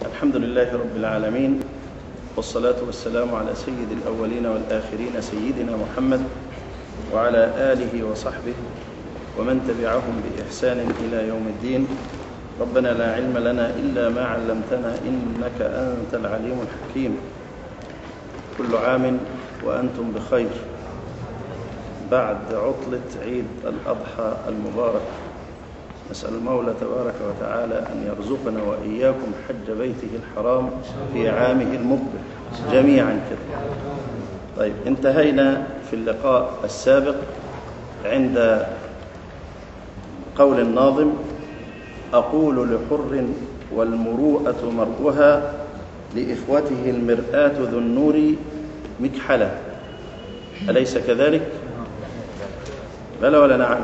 الحمد لله رب العالمين والصلاة والسلام على سيد الأولين والآخرين سيدنا محمد وعلى آله وصحبه ومن تبعهم بإحسان إلى يوم الدين ربنا لا علم لنا إلا ما علمتنا إنك أنت العليم الحكيم كل عام وأنتم بخير بعد عطلة عيد الأضحى المبارك نسأل المولى تبارك وتعالى أن يرزقنا وإياكم حج بيته الحرام في عامه المقبل جميعا كده طيب انتهينا في اللقاء السابق عند قول الناظم أقول لحر والمروءة مرؤها لإخوته المرآة ذو النور مكحلة أليس كذلك؟ بلى ولا نعم؟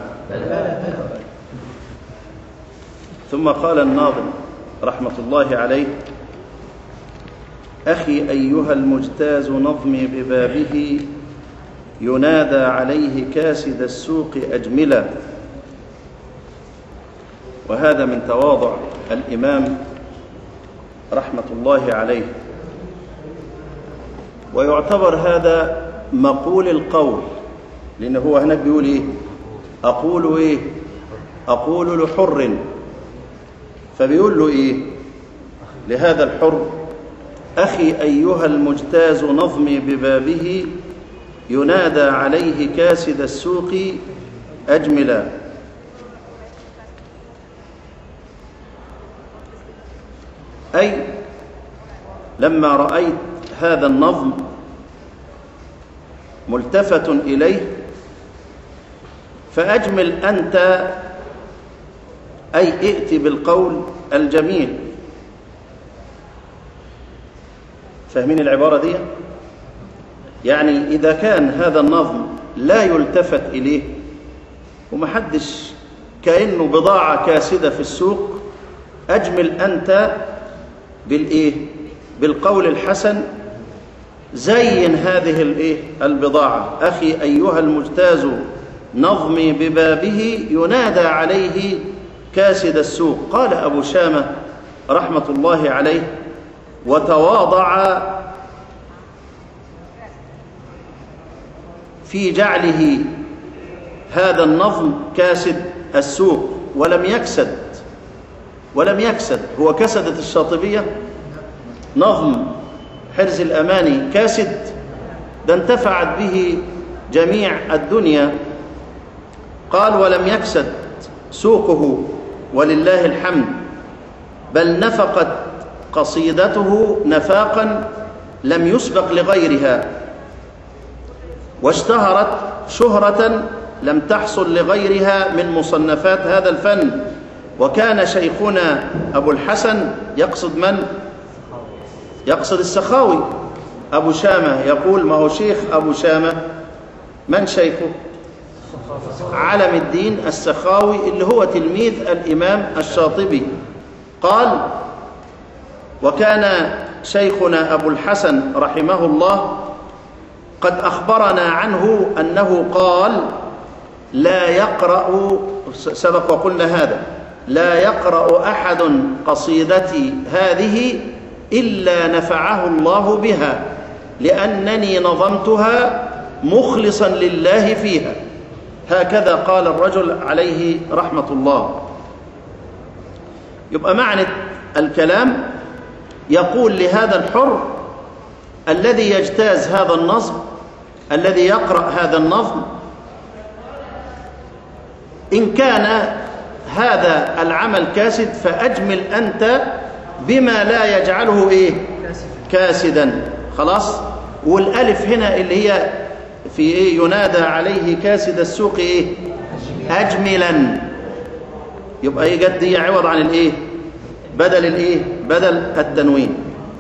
ثم قال الناظم رحمة الله عليه أخي أيها المجتاز نظمي ببابه ينادى عليه كاسد السوق أجملا وهذا من تواضع الإمام رحمة الله عليه ويعتبر هذا مقول القول لأنه هو هناك بيقول إيه أقول إيه أقول لحر فبيقول له إيه لهذا الحر أخي أيها المجتاز نظمي ببابه ينادى عليه كاسد السوق أجملا أي لما رأيت هذا النظم ملتفت إليه فأجمل أنت أي ائت بالقول الجميل فاهمين العبارة دي؟ يعني إذا كان هذا النظم لا يلتفت إليه ومحدش كأنه بضاعة كاسدة في السوق أجمل أنت بالإيه؟ بالقول الحسن زين هذه الإيه؟ البضاعة أخي أيها المجتاز نظمي ببابه ينادى عليه كاسد السوق قال أبو شامة رحمة الله عليه وتواضع في جعله هذا النظم كاسد السوق ولم يكسد ولم يكسد هو كسدت الشاطبية نظم حرز الأماني كاسد ده انتفعت به جميع الدنيا قال ولم يكسد سوقه ولله الحمد بل نفقت قصيدته نفاقا لم يسبق لغيرها واشتهرت شهرة لم تحصل لغيرها من مصنفات هذا الفن وكان شيخنا أبو الحسن يقصد من؟ يقصد السخاوي أبو شامة يقول ما هو شيخ أبو شامة من شيخه؟ علم الدين السخاوي اللي هو تلميذ الإمام الشاطبي قال وكان شيخنا أبو الحسن رحمه الله قد أخبرنا عنه أنه قال لا يقرأ سبق وقلنا هذا لا يقرأ أحد قصيدتي هذه إلا نفعه الله بها لأنني نظمتها مخلصا لله فيها هكذا قال الرجل عليه رحمة الله يبقى معنى الكلام يقول لهذا الحر الذي يجتاز هذا النظم الذي يقرأ هذا النظم إن كان هذا العمل كاسد فأجمل أنت بما لا يجعله إيه كاسدا خلاص والألف هنا اللي هي في إيه ينادى عليه كاسد السوق إيه أجملا يبقى إيه جد دي عوض عن الإيه بدل الإيه بدل التنوين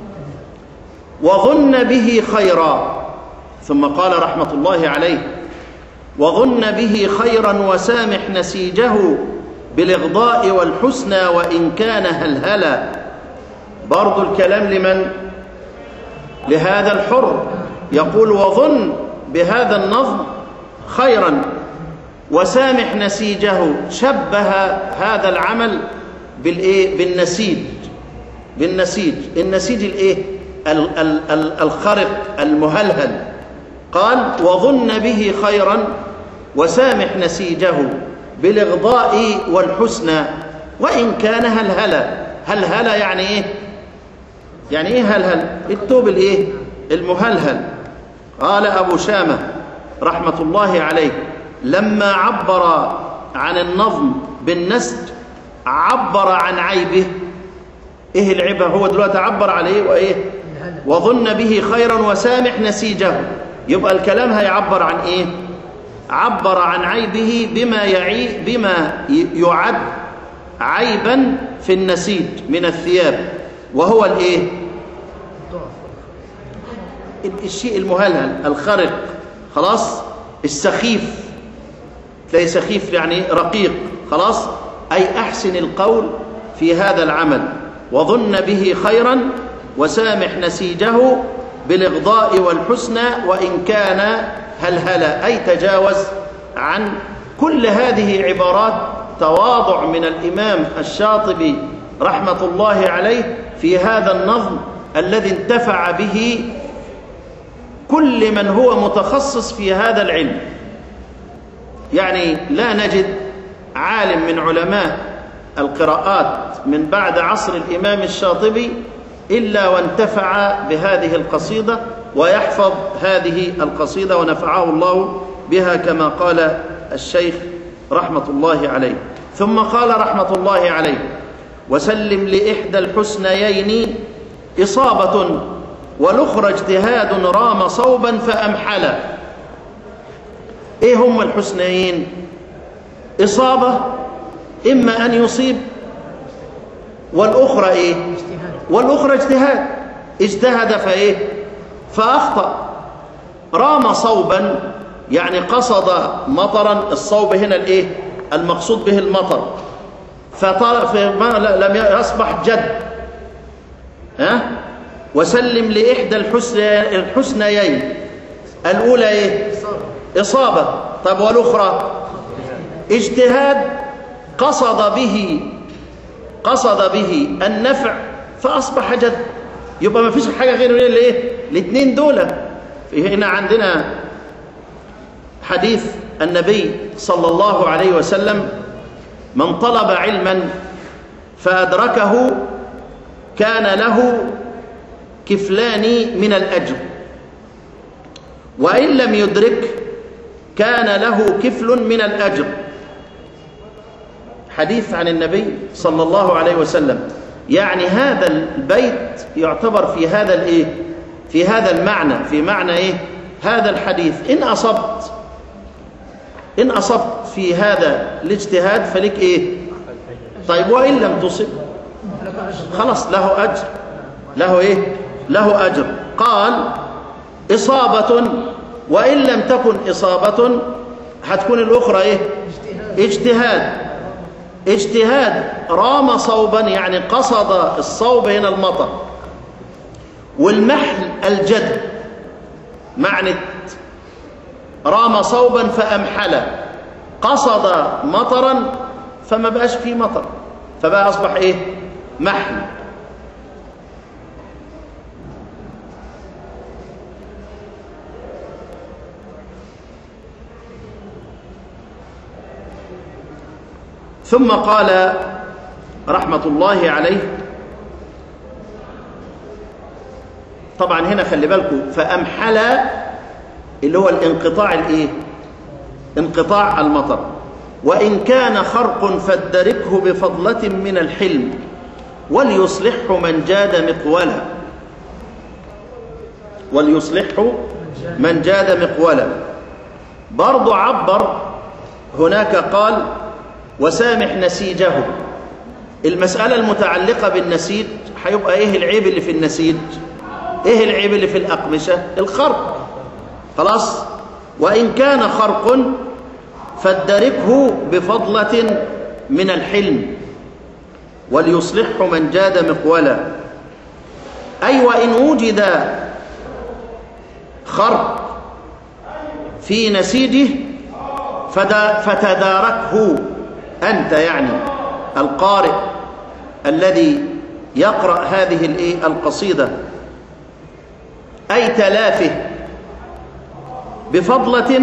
وظن به خيرا ثم قال رحمة الله عليه وظن به خيرا وسامح نسيجه بالإغضاء والحسنى وإن كان هلهلا برضو الكلام لمن لهذا الحر يقول وظن بهذا النظم خيرا وسامح نسيجه شبه هذا العمل بالإيه؟ بالنسيج بالنسيج النسيج الايه ال- ال- ال- الخرق المهلهل قال وظن به خيرا وسامح نسيجه بالاغضاء والحسنى وان كان هلهلا هلهلا يعني ايه يعني ايه هلهل التوب الايه المهلهل قال ابو شامه رحمه الله عليه لما عبر عن النظم بالنسج عبر عن عيبه ايه العيبه هو دلوقتي عبر عليه وايه وظن به خيرا وسامح نسيجه يبقى الكلام هيعبر عن ايه عبر عن عيبه بما يعي بما ي- يعد عيبا في النسيج من الثياب وهو الايه ال- الشيء المهلهل الخرق خلاص السخيف تلاقي سخيف يعني رقيق خلاص أي أحسن القول في هذا العمل وظن به خيرا وسامح نسيجه بالإغضاء والحسنى وإن كان هلهلا أي تجاوز عن كل هذه عبارات تواضع من الإمام الشاطبي رحمة الله عليه في هذا النظم الذي انتفع به كل من هو متخصص في هذا العلم يعني لا نجد عالم من علماء القراءات من بعد عصر الإمام الشاطبي إلا وانتفع بهذه القصيدة ويحفظ هذه القصيدة ونفعه الله بها كما قال الشيخ رحمة الله عليه ثم قال رحمة الله عليه وسلم لإحدى الحسنيين إصابة والأخرى اجتهاد رام صوبا فأمحلا ايه هم الحسنيين اصابه اما ان يصيب والاخرى ايه والاخرى اجتهاد اجتهد فايه فاخطا رام صوبا يعني قصد مطرا الصوب هنا الايه المقصود به المطر فطار فما لم يصبح جد ها وسلم لاحدى الحسن الحسنيين الاولى ايه إصابة طب والأخرى اجتهاد قصد به قصد به النفع فأصبح جد يبقى ما فيش حاجة غير الايه الاثنين دول هنا عندنا حديث النبي صلى الله عليه وسلم من طلب علما فأدركه كان له كفلان من الأجر وإن لم يدرك كان له كفل من الأجر حديث عن النبي صلى الله عليه وسلم يعني هذا البيت يعتبر في هذا الايه في هذا المعنى في معنى ايه هذا الحديث ان اصبت ان اصبت في هذا الاجتهاد فلك ايه طيب وان لم تصب خلاص له اجر له ايه له اجر قال اصابه وإن لم تكن إصابة هتكون الأخرى إيه؟ اجتهاد اجتهاد رام صوبا يعني قصد الصوب هنا المطر والمحل الجد معنى رام صوبا فأمحل قصد مطرا فما بقاش فيه مطر فبقى أصبح إيه محل ثم قال رحمة الله عليه طبعا هنا خلي بالكم فأمحل اللي هو الانقطاع الايه انقطاع المطر وإن كان خرق فادركه بفضلة من الحلم وليصلحه من جاد مقولا وليصلحه من جاد مقولا برضو عبر هناك قال وسامح نسيجه المسألة المتعلقة بالنسيج هيبقى ايه العيب اللي في النسيج ايه العيب اللي في الأقمشة الخرق خلاص وإن كان خرق فادركه بفضلة من الحلم وليصلحه من جاد مقولا أي وإن وجد خرق في نسيجه فتداركه أنت يعني القارئ الذي يقرأ هذه الإيه القصيدة أي تلافه بفضلة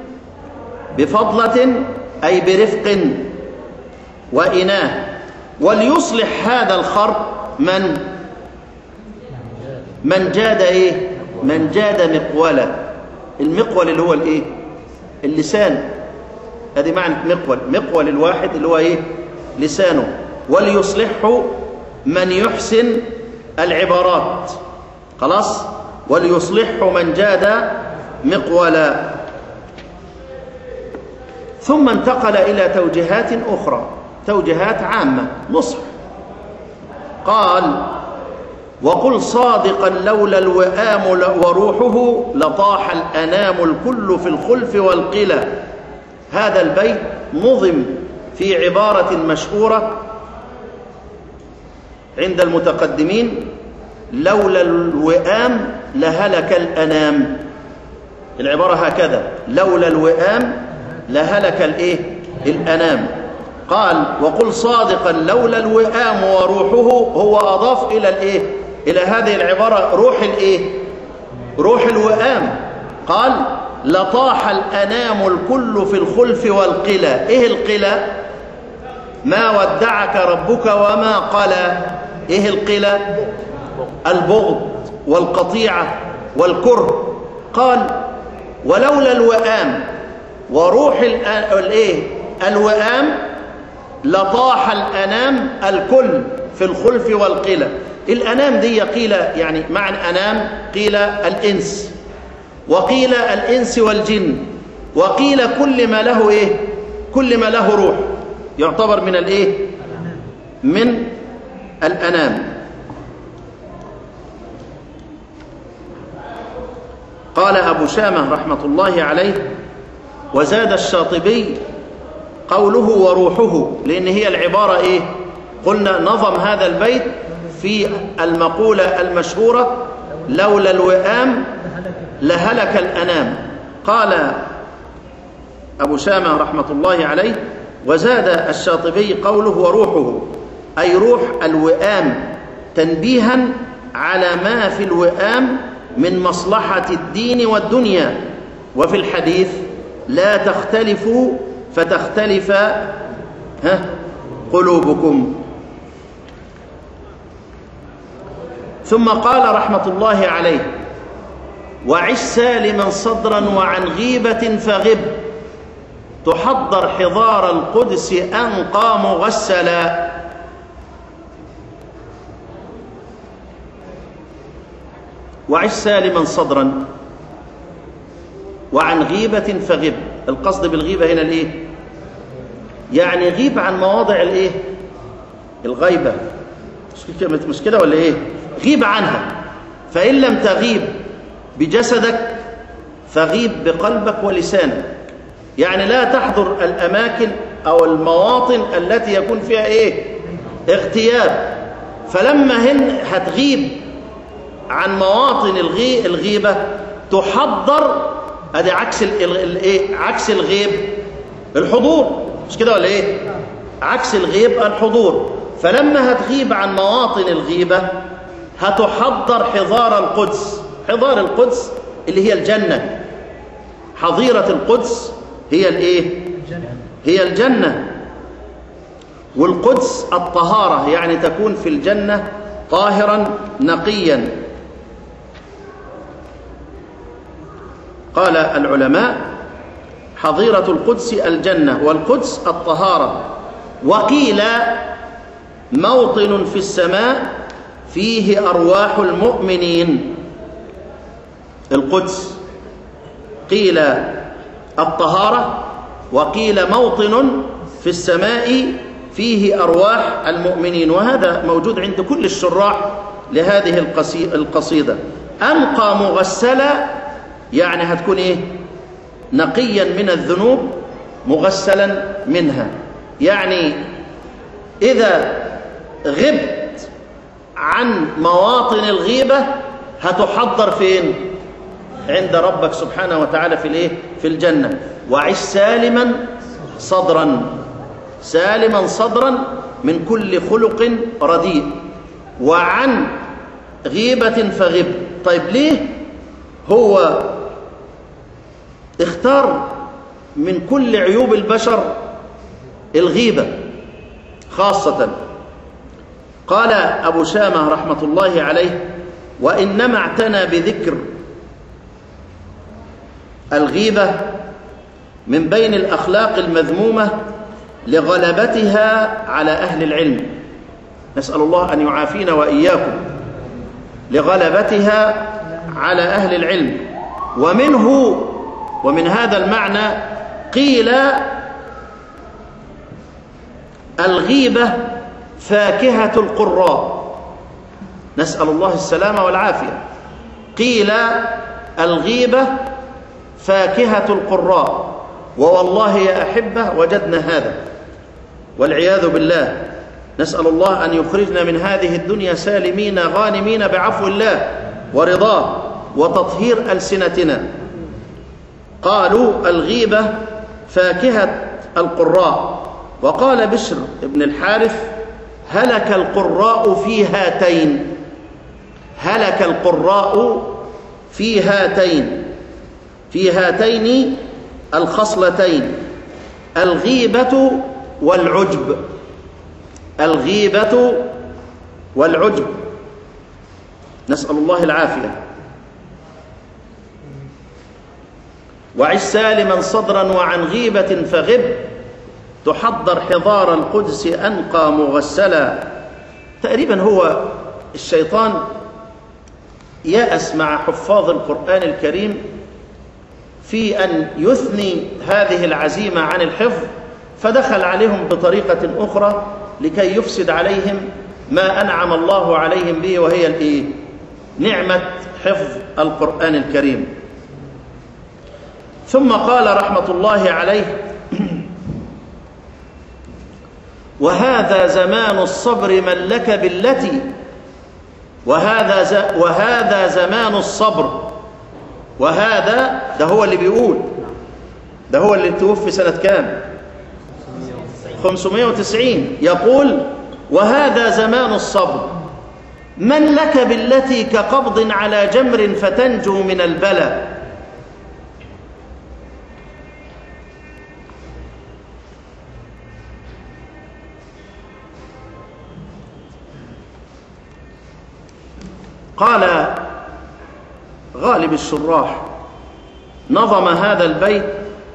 بفضلة أي برفق وإناه وليصلح هذا الخرق من من جاد إيه من جاد مقولا المقول اللي هو الإيه اللسان هذه معنى مقول مقول الواحد اللي هو إيه لسانه وليصلحه من يحسن العبارات خلاص وليصلحه من جاد مقولا ثم انتقل إلى توجيهات أخرى توجيهات عامة نصح قال وقل صادقا لولا الوئام وروحه لطاح الأنام الكل في الخلف والقلى هذا البيت نظم في عبارة مشهورة عند المتقدمين لولا الوئام لهلك الأنام العبارة هكذا لولا الوئام لهلك الايه الأنام قال وقل صادقا لولا الوئام وروحه هو أضاف إلى الايه إلى هذه العبارة روح الايه روح الوئام قال لطاح الأنام الكل في الخلف والقلى إيه القلى ما ودعك ربك وما قلى إيه القلى البغض والقطيعة والكره قال ولولا الوئام وروح الايه الوئام لطاح الأنام الكل في الخلف والقلى الأنام دي قيل يعني معنى أنام قيل الإنس وقيل الإنس والجن وقيل كل ما له إيه كل ما له روح يعتبر من الإيه من الأنام قال أبو شامة رحمة الله عليه وزاد الشاطبي قوله وروحه لأن هي العبارة إيه قلنا نظم هذا البيت في المقولة المشهورة لولا الوئام لهلك الأنام قال أبو شامة رحمة الله عليه وزاد الشاطبي قوله وروحه أي روح الوئام تنبيها على ما في الوئام من مصلحة الدين والدنيا وفي الحديث لا تختلفوا فتختلف ها قلوبكم ثم قال رحمة الله عليه وعش سالما صدرا وعن غيبة فغب تحضر حضار القدس أنقى مغسلا وعش سالما صدرا وعن غيبة فغب القصد بالغيبة هنا الايه يعني غيب عن مواضع الايه الغيبة مش كده ولا ايه غيب عنها فإن لم تغيب بجسدك فغيب بقلبك ولسانك يعني لا تحضر الأماكن أو المواطن التي يكون فيها إيه اغتياب فلما هن هتغيب عن مواطن الغي الغيبة تحضر ادي عكس الايه عكس الغيب الحضور مش كده ولا ايه عكس الغيب الحضور فلما هتغيب عن مواطن الغيبة هتحضر حضار القدس حضار القدس اللي هي الجنة حظيرة القدس هي الايه هي الجنة والقدس الطهارة يعني تكون في الجنة طاهرا نقيا قال العلماء حظيرة القدس الجنة والقدس الطهارة وقيل موطن في السماء فيه أرواح المؤمنين القدس قيل الطهارة وقيل موطن في السماء فيه أرواح المؤمنين وهذا موجود عند كل الشراح لهذه القصيدة أنقى مغسلة يعني هتكون إيه نقيا من الذنوب مغسلا منها يعني إذا غبت عن مواطن الغيبة هتحضر فين عند ربك سبحانه وتعالى في الايه في الجنة وعش سالما صدرا سالما صدرا من كل خلق رديء وعن غيبة فغب طيب ليه هو اختار من كل عيوب البشر الغيبة خاصة قال أبو شامة رحمة الله عليه وإنما اعتنى بذكر الغيبة من بين الأخلاق المذمومة لغلبتها على أهل العلم نسأل الله أن يعافينا وإياكم لغلبتها على أهل العلم ومنه ومن هذا المعنى قيل الغيبة فاكهة القراء نسأل الله السلامة والعافية قيل الغيبة فاكهة القراء ووالله يا أحبة وجدنا هذا والعياذ بالله نسأل الله أن يخرجنا من هذه الدنيا سالمين غانمين بعفو الله ورضاه وتطهير ألسنتنا قالوا الغيبة فاكهة القراء وقال بشر بن الحارث هلك القراء في هاتين هلك القراء في هاتين في هاتين الخصلتين الغيبة والعجب الغيبة والعجب نسأل الله العافية وعش سالما صدرا وعن غيبة فغب تحضر حضار القدس أنقى مغسلا تقريبا هو الشيطان يأس مع حفاظ القرآن الكريم في أن يثني هذه العزيمة عن الحفظ فدخل عليهم بطريقة أخرى لكي يفسد عليهم ما أنعم الله عليهم به وهي الإيه؟ نعمة حفظ القرآن الكريم ثم قال رحمة الله عليه وهذا زمان الصبر من لك بالتي وهذا ز... وهذا زمان الصبر وهذا ده هو اللي بيقول ده هو اللي توفي سنة كام 590 يقول وهذا زمان الصبر من لك بالتي كقبض على جمر فتنجو من البلاء قال غالب الشراح نظم هذا البيت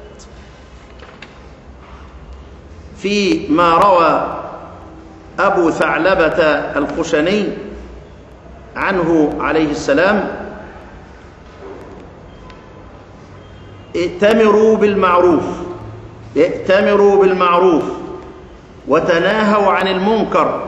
في ما روى أبو ثعلبة الخشني عنه عليه السلام ائتمروا بالمعروف ائتمروا بالمعروف وتناهوا عن المنكر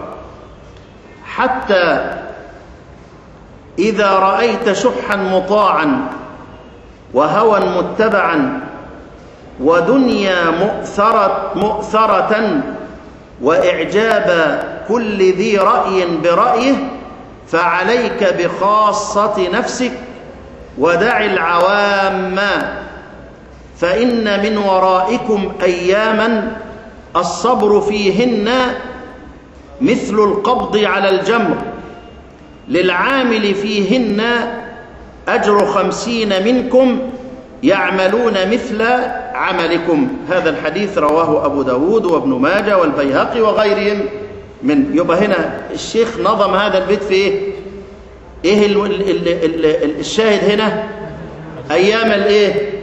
حتى إذا رأيت شحا مطاعا وهوى متبعا ودنيا مؤثرة, مؤثرة وإعجاب كل ذي رأي برأيه فعليك بخاصة نفسك ودع العوام فإن من ورائكم أياما الصبر فيهن مثل القبض على الجمر للعامل فيهن أجر خمسين منكم يعملون مثل عملكم هذا الحديث رواه أبو داود وابن ماجة والبيهقي وغيرهم من يبقى هنا الشيخ نظم هذا البيت في ايه ايه ال ال ال ال الشاهد هنا ايام الايه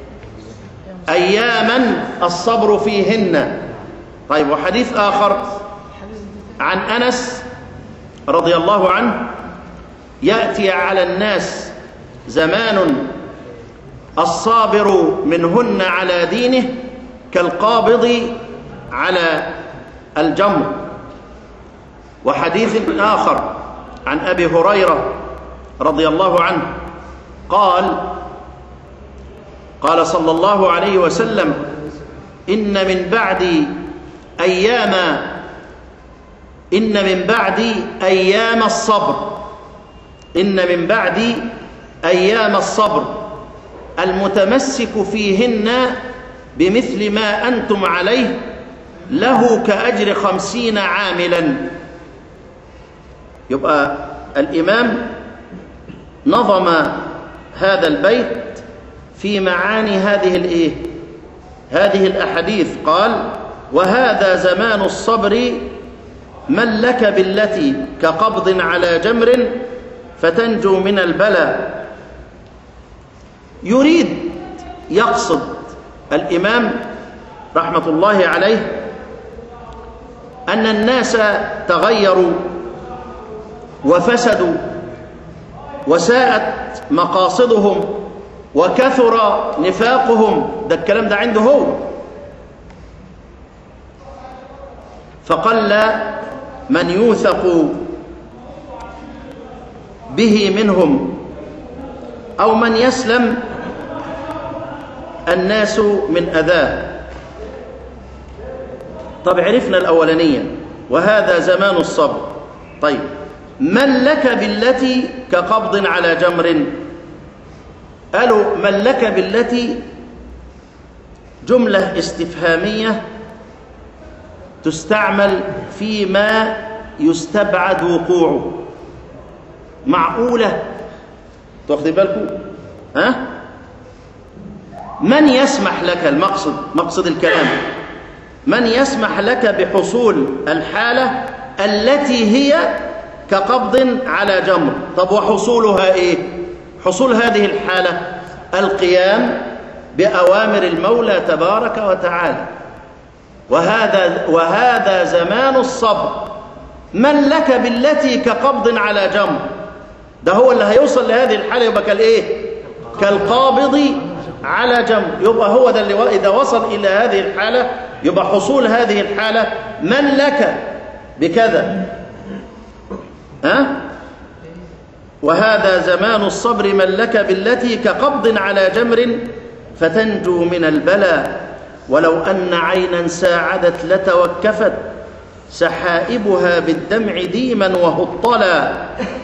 اياما الصبر فيهن طيب وحديث اخر عن انس رضي الله عنه ياتي على الناس زمان الصابر منهن على دينه كالقابض على الجمر وحديث آخر عن أبي هريرة رضي الله عنه قال قال صلى الله عليه وسلم إن من بعد أيام إن من بعد أيام الصبر إن من بعد أيام الصبر المتمسك فيهن بمثل ما أنتم عليه له كأجر خمسين عاملا يبقى الإمام نظم هذا البيت في معاني هذه الايه هذه الاحاديث قال وهذا زمان الصبر من لك بالتي كقبض على جمر فتنجو من البلاء يريد يقصد الامام رحمه الله عليه ان الناس تغيروا وفسدوا وساءت مقاصدهم وكثر نفاقهم ده الكلام ده عنده هو فقل من يوثق به منهم او من يسلم الناس من اذاه طب عرفنا الاولانيه وهذا زمان الصبر طيب من لك بالتي كقبض على جمر قالوا من لك بالتي جملة استفهامية تستعمل فيما يستبعد وقوعه معقولة تاخذ بالكم ها من يسمح لك المقصد مقصد الكلام من يسمح لك بحصول الحالة التي هي كقبض على جمر طب وحصولها ايه حصول هذه الحالة القيام بأوامر المولى تبارك وتعالى وهذا وهذا زمان الصبر من لك بالتي كقبض على جمر ده هو اللي هيوصل لهذه الحالة يبقى كالايه كالقابض على جمر يبقى هو ده اللي إذا وصل إلى هذه الحالة يبقى حصول هذه الحالة من لك بكذا ها وهذا زمان الصبر من لك بالتي كقبض على جمر فتنجو من البلاء ولو أن عينا ساعدت لتوكفت سحائبها بالدمع ديما وهطلا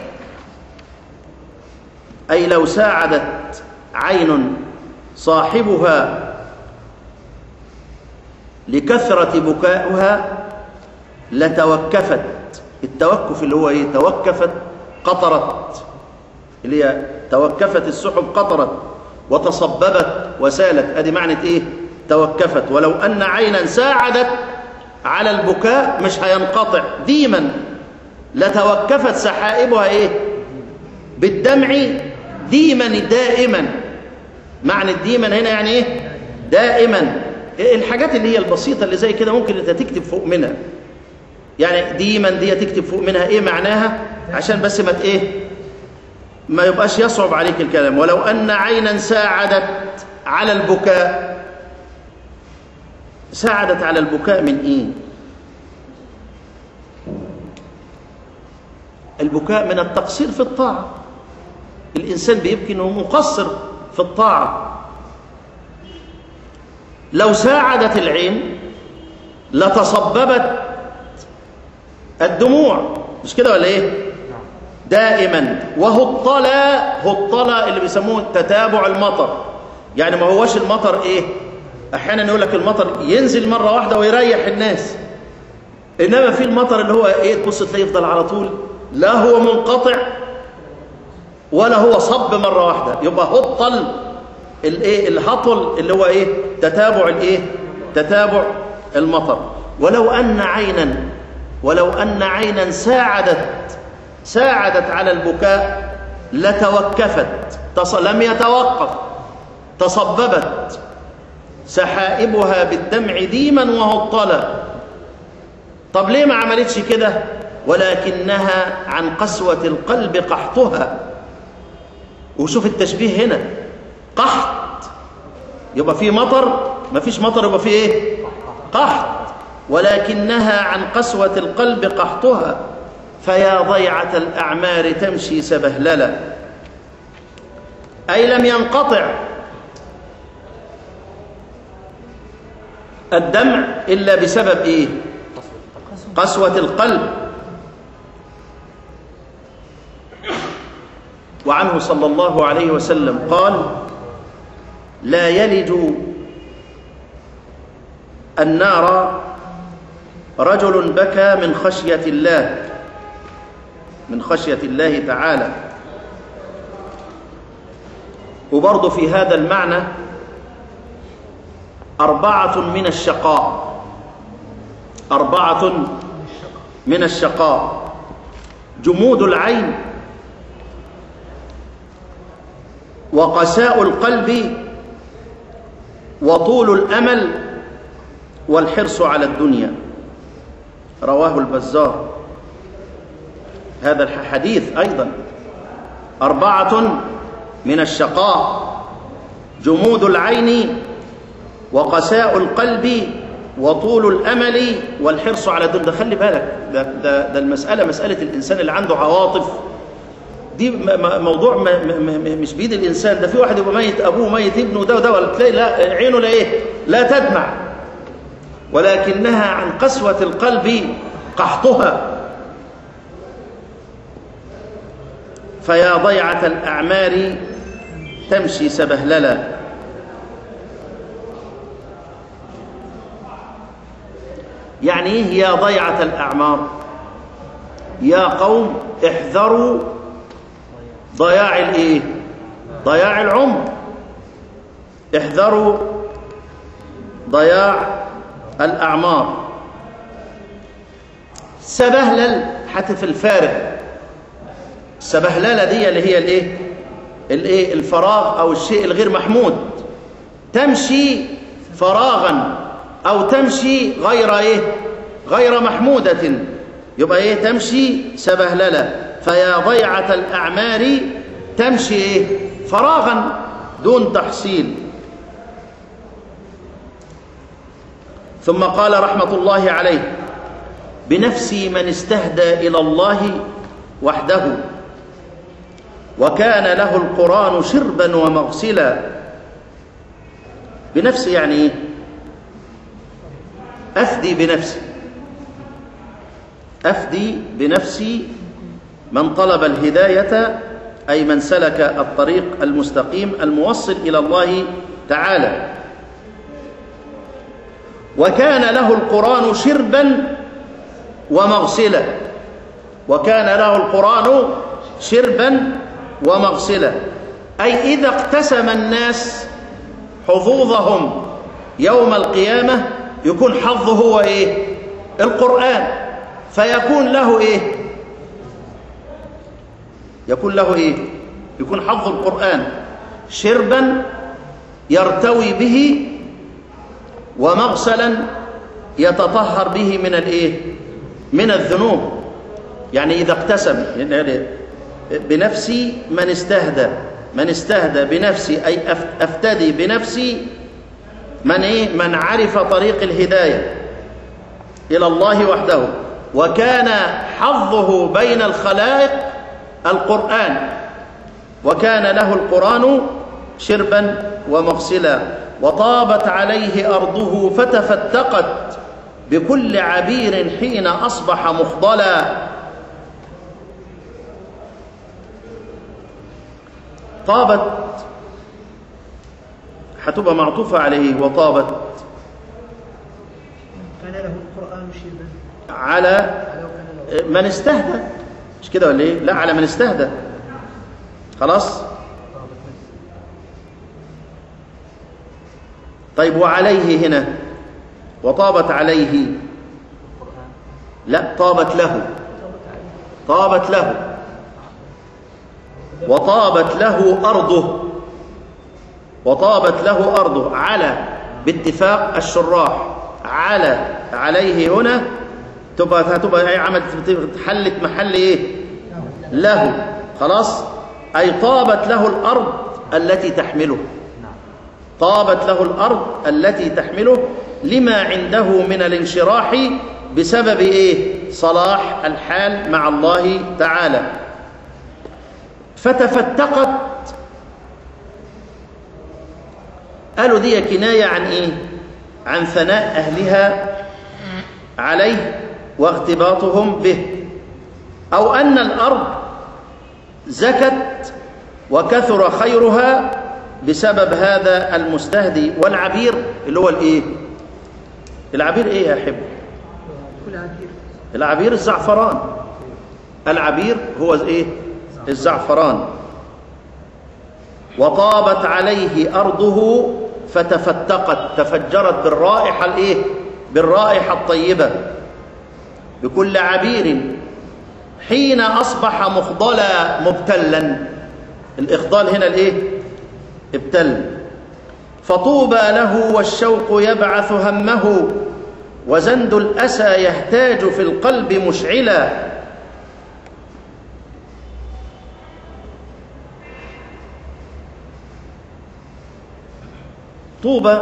أي لو ساعدت عين صاحبها لكثرة بكاؤها لتوكفت التوكف اللي هو ايه توكفت قطرت اللي هي توكفت السحب قطرت وتصببت وسالت ادي معنى ايه توكفت ولو ان عينا ساعدت على البكاء مش هينقطع ديما لتوكفت سحائبها ايه بالدمع ديما دائما معنى ديما هنا يعني ايه دائما الحاجات اللي هي البسيطه اللي زي كده ممكن انت تكتب فوق منها يعني ديما دي تكتب فوق منها ايه معناها عشان بس ما ايه ما يبقاش يصعب عليك الكلام ولو ان عينا ساعدت على البكاء ساعدت على البكاء من ايه البكاء من التقصير في الطاعه الانسان بيبكي انه مقصر في الطاعه لو ساعدت العين لتصببت الدموع مش كده ولا ايه دائما وهو الطلا هو الطلا اللي بيسموه تتابع المطر يعني ما هوش المطر ايه احيانا يقول لك المطر ينزل مره واحده ويريح الناس انما في المطر اللي هو ايه تبص تلاقيه يفضل على طول لا هو منقطع ولا هو صب مره واحده يبقى هطل الايه الهطل اللي هو ايه تتابع الايه تتابع المطر ولو ان عينا ولو ان عينا ساعدت ساعدت على البكاء لتوكفت تص... لم يتوقف تصببت سحائبها بالدمع ديما وهطلا طب ليه ما عملتش كده ولكنها عن قسوة القلب قحطها وشوف التشبيه هنا قحط يبقى في مطر ما فيش مطر يبقى في ايه قحط ولكنها عن قسوة القلب قحطها فيا ضيعة الأعمار تمشي سبهللا أي لم ينقطع الدمع إلا بسبب إيه قسوة القلب وعنه صلى الله عليه وسلم قال لا يلج النار رجل بكى من خشية الله من خشية الله تعالى وبرضه في هذا المعنى أربعة من الشقاء أربعة من الشقاء جمود العين وقساء القلب وطول الأمل والحرص على الدنيا رواه البزار هذا الحديث أيضا أربعة من الشقاء جمود العين وقساء القلب وطول الأمل والحرص على الدنيا ده خلي بالك ده, ده, ده المسألة مسألة الإنسان اللي عنده عواطف دي موضوع ما ما مش بيد الإنسان ده في واحد يبقى ميت أبوه ميت ابنه ده وده ولا تلاقي لا عينه لا إيه لا تدمع ولكنها عن قسوة القلب قحطها فيا ضيعة الأعمار تمشي سبهللا يعني ايه يا ضيعة الأعمار يا قوم احذروا ضياع الايه ضياع العمر احذروا ضياع الأعمار سبهلل حتف الفارغ السبهلله دي اللي هي الايه الايه الفراغ او الشيء الغير محمود تمشي فراغا او تمشي غير ايه غير محموده يبقى ايه تمشي سبهلله فيا ضيعه الاعمار تمشي ايه فراغا دون تحصيل ثم قال رحمه الله عليه بنفسي من استهدى الى الله وحده وكان له القرآن شربا ومغسلا بنفسي يعني ايه أفدي بنفسي أفدي بنفسي من طلب الهداية أي من سلك الطريق المستقيم الموصل إلى الله تعالى وكان له القرآن شربا ومغسلا وكان له القرآن شربا ومغسلا أي إذا اقتسم الناس حظوظهم يوم القيامة يكون حظه هو إيه القرآن فيكون له إيه يكون له إيه يكون حظ القرآن شربا يرتوي به ومغسلا يتطهر به من الإيه من الذنوب يعني إذا اقتسم يعني بنفسي من استهدى من استهدى بنفسي أي أفتدي بنفسي من إيه من عرف طريق الهداية إلى الله وحده وكان حظه بين الخلائق القرآن وكان له القرآن شربا ومغسلا وطابت عليه أرضه فتفتقت بكل عبير حين أصبح مخضلا طابت هتبقى معطوفة عليه وطابت كان له القرآن شربا على على وكان له من استهدى مش كده ولا ايه لا على من استهدى خلاص طيب وعليه هنا وطابت عليه لا طابت له طابت له وطابت له أرضه وطابت له أرضه على باتفاق الشراح على عليه هنا تبقى هتبقى ايه عملت حلت محل ايه له خلاص اي طابت له الارض التي تحمله طابت له الارض التي تحمله لما عنده من الانشراح بسبب ايه صلاح الحال مع الله تعالى فتفتقت قالوا دي كنايه عن ايه عن ثناء اهلها عليه واغتباطهم به او ان الارض زكت وكثر خيرها بسبب هذا المستهدي والعبير اللي هو الايه العبير ايه يا حب كل عبير العبير الزعفران العبير هو ايه الزعفران وطابت عليه أرضه فتفتقت تفجرت بالرائحة الايه بالرائحة الطيبة بكل عبير حين أصبح مخضلا مبتلا الإخضال هنا الايه ابتل فطوبى له والشوق يبعث همه وزند الأسى يهتاج في القلب مشعلا طوبى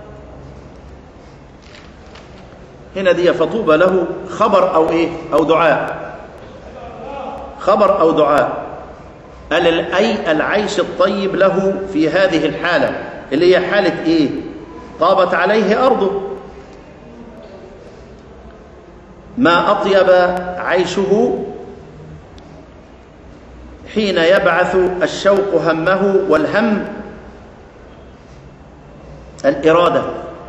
هنا دي فطوبى له خبر أو إيه أو دعاء خبر أو دعاء قال أي العيش الطيب له في هذه الحالة اللي هي حالة إيه طابت عليه أرضه ما أطيب عيشه حين يبعث الشوق همه والهم الإرادة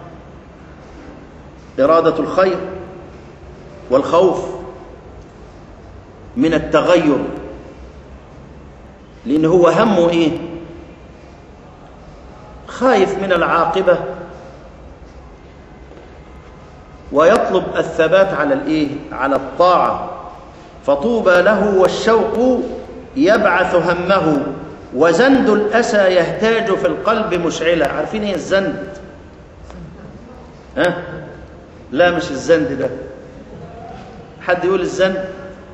إرادة الخير والخوف من التغير لأن هو همه إيه خايف من العاقبة ويطلب الثبات على الإيه على الطاعة فطوبى له والشوق يبعث همه وزند الأسى يهتاج في القلب مشعلة عارفين ايه الزند ها أه؟ لا مش الزند ده حد يقول الزند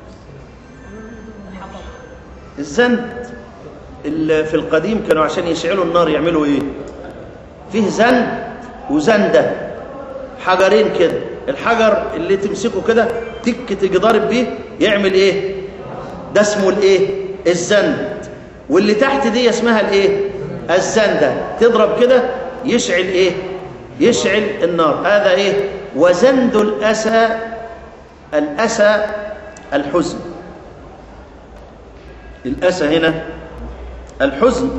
الزند اللي في القديم كانوا عشان يشعلوا النار يعملوا ايه فيه زند وزندة حجرين كده الحجر اللي تمسكه كده تك تيجي ضارب بيه يعمل ايه ده اسمه الايه الزند واللي تحت دي اسمها الايه الزندة تضرب كده يشعل ايه يشعل النار هذا ايه وزند الأسى الأسى الحزن الأسى هنا الحزن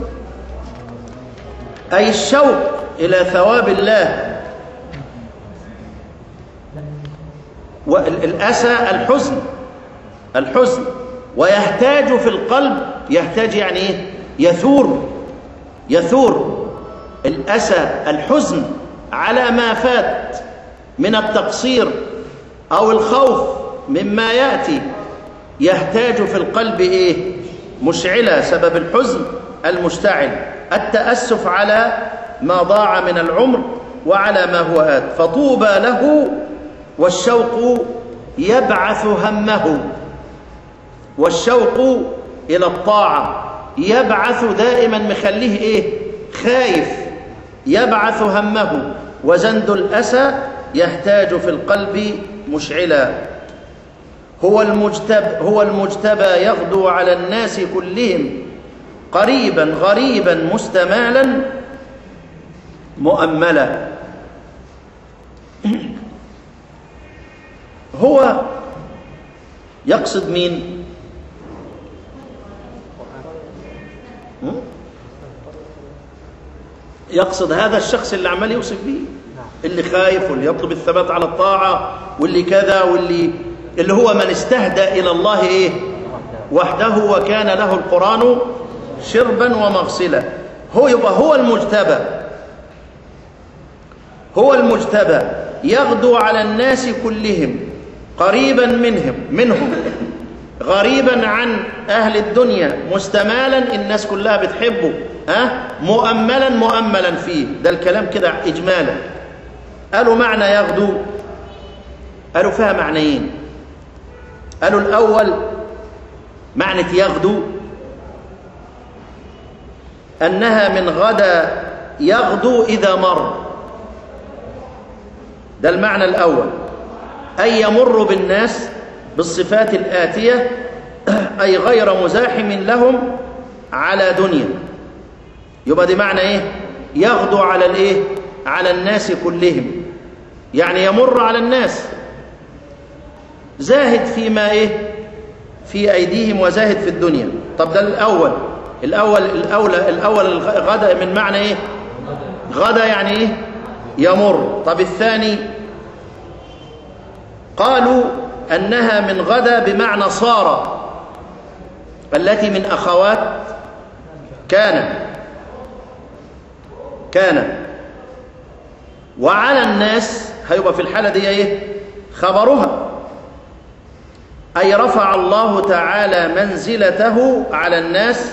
أي الشوق إلى ثواب الله والأسى الحزن الحزن ويهتاج في القلب يهتاج يعني ايه يثور يثور الأسى الحزن على ما فات من التقصير أو الخوف مما يأتي يهتاج في القلب إيه مشعلة سبب الحزن المشتعل التأسف على ما ضاع من العمر وعلى ما هو آت فطوبى له والشوق يبعث همه والشوق إلى الطاعة يبعث دائما مخليه إيه خايف يبعث همه وزند الأسى يهتاج في القلب مشعلا هو المجتبى هو المجتبى يغدو على الناس كلهم قريبا غريبا مستمالا مؤملا هو يقصد مين يقصد هذا الشخص اللي عمال يوصف به اللي خايف واللي يطلب الثبات على الطاعة واللي كذا واللي اللي هو من استهدى إلى الله إيه وحده وكان له القرآن شربا ومغسلا هو يبقى هو المجتبى هو المجتبى يغدو على الناس كلهم قريبا منهم منهم غريبا عن أهل الدنيا مستمالا الناس كلها بتحبه ها مؤملا مؤملا فيه ده الكلام كده إجمالا قالوا معنى يغدو قالوا فيها معنيين قالوا الأول معنى يغدو أنها من غدا يغدو إذا مر ده المعنى الأول أي يمر بالناس بالصفات الآتية أي غير مزاحم لهم على دنيا يبقى دي معنى إيه يغدو على الإيه على الناس كلهم يعني يمر على الناس زاهد فيما إيه في أيديهم وزاهد في الدنيا طب ده الأول الأول الأولى الأول غدا من معنى إيه غدا يعني إيه يمر طب الثاني قالوا أنها من غدا بمعنى صار التي من أخوات كان كان وعلى الناس هيبقى في الحالة دي ايه خبرها أي رفع الله تعالى منزلته على الناس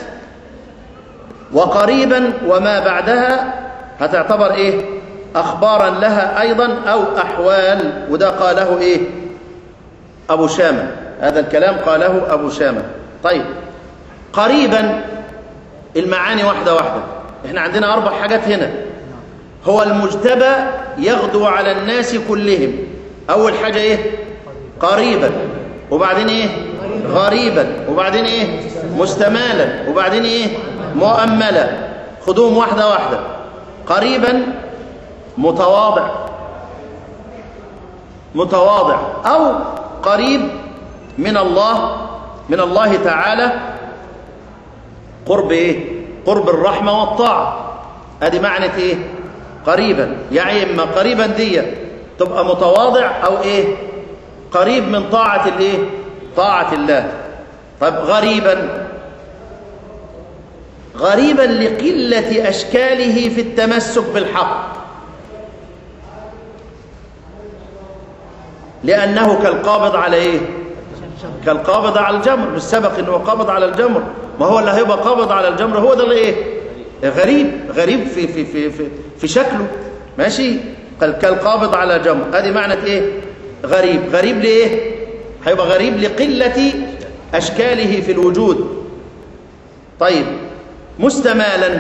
وقريبا وما بعدها هتعتبر ايه أخبارا لها أيضا أو أحوال وده قاله ايه أبو شامة هذا الكلام قاله أبو شامة طيب قريبا المعاني واحدة واحدة احنا عندنا أربع حاجات هنا هو المجتبى يغدو على الناس كلهم أول حاجة إيه قريبا وبعدين إيه غريبا وبعدين إيه مستمالا وبعدين إيه مؤملا خدوهم واحدة واحدة قريبا متواضع متواضع أو قريب من الله من الله تعالى قرب إيه قرب الرحمة والطاعة ادي معنى ايه قريبا يعني اما قريبا دي تبقى متواضع او ايه قريب من طاعة الايه طاعة الله طب غريبا غريبا لقلة اشكاله في التمسك بالحق لانه كالقابض على ايه كالقابض على الجمر مش سبق انه قابض على الجمر ما هو اللي هيبقى قابض على الجمر هو ده اللي ايه غريب غريب في في في في, في شكله ماشي كالقابض على جمر ادي معنى ايه غريب غريب لايه هيبقى غريب لقله اشكاله في الوجود طيب مستمالا